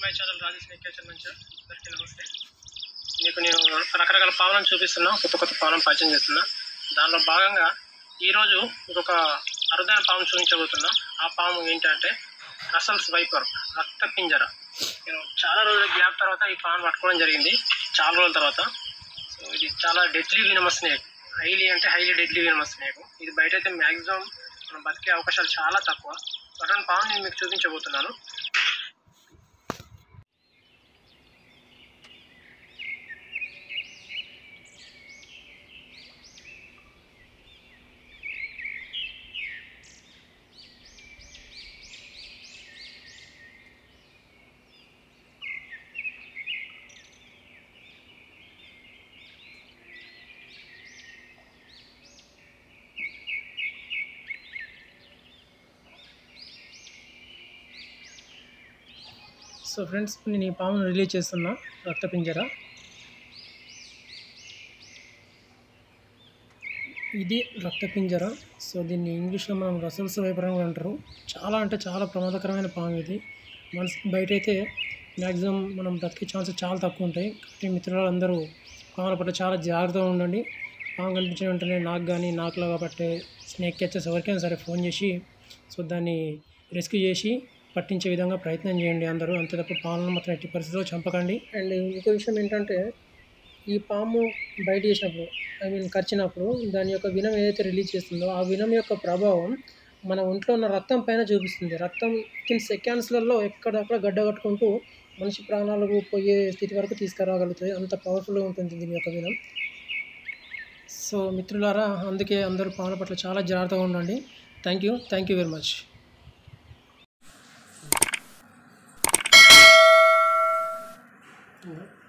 my channel Rajesh నికేచర్ నుంచి అందరికీ నమస్తే మీకు నేను రకరకాల పావులను చూపిస్తున్నా కొత్త కొత్త పావులను పరిచయం చేస్తున్నా దానిలో భాగంగా ఈరోజు మీకు ఒక అరుదైన పాము చూపించబోతున్నా ఆ పాము ఏంటంటే రసల్స్ వైపర్ రక్త పింజర నేను చాలా రోజుల గ్యాప్ తర్వాత ఈ పాము పట్టుకోవడం జరిగింది చాలా రోజుల తర్వాత సో ఇది చాలా డెడ్లీ వినమస్ స్నేక్ హైలీ అంటే హైలీ డెడ్లీ వినమస్ స్నేక్ ఇది బయట అయితే మ్యాక్సిమం మనం బతికే అవకాశాలు చాలా తక్కువ అటువంటి పాము నేను మీకు చూపించబోతున్నాను సో ఫ్రెండ్స్ ఇప్పుడు నేను ఈ పామును రిలీజ్ చేస్తున్నా రక్త పింజర ఇది రక్త పింజర సో దీన్ని ఇంగ్లీష్లో మనం రసల్స్ వైపర్ అని కూడా అంటారు చాలా అంటే చాలా ప్రమాదకరమైన పాము ఇది మన బయట అయితే మ్యాక్సిమం మనం బ్రతికే ఛాన్సెస్ చాలా తక్కువ ఉంటాయి కాబట్టి మిత్రులందరూ పాముల పట్ల చాలా జాగ్రత్తగా ఉండండి పాము కనిపించిన వెంటనే నాకు కానీ నాకులాగా పట్టే స్నేక్ క్యాచెస్ ఎవరికైనా సరే ఫోన్ చేసి సో దాన్ని రెస్క్యూ చేసి పట్టించే విధంగా ప్రయత్నం చేయండి అందరూ అంతే తప్ప పాములను మాత్రం ఎట్టి పరిస్థితిలో చంపకండి అండ్ ఇంకో విషయం ఏంటంటే ఈ పాము బయట చేసినప్పుడు ఐ మీన్ కరిచినప్పుడు దాని యొక్క వినం ఏదైతే రిలీజ్ చేస్తుందో ఆ వినం యొక్క ప్రభావం మన ఒంట్లో ఉన్న రక్తం పైన చూపిస్తుంది రక్తం వితిన్ సెకండ్స్లలో ఎక్కడక్కడ గడ్డ కట్టుకుంటూ మనిషి ప్రాణాలకు పోయే స్థితి వరకు తీసుకురాగలుగుతుంది అంత పవర్ఫుల్గా ఉంటుంది దీని యొక్క వినం సో మిత్రులారా అందుకే అందరూ పాముల పట్ల చాలా జాగ్రత్తగా ఉండండి thank you thank you very much ఇంకా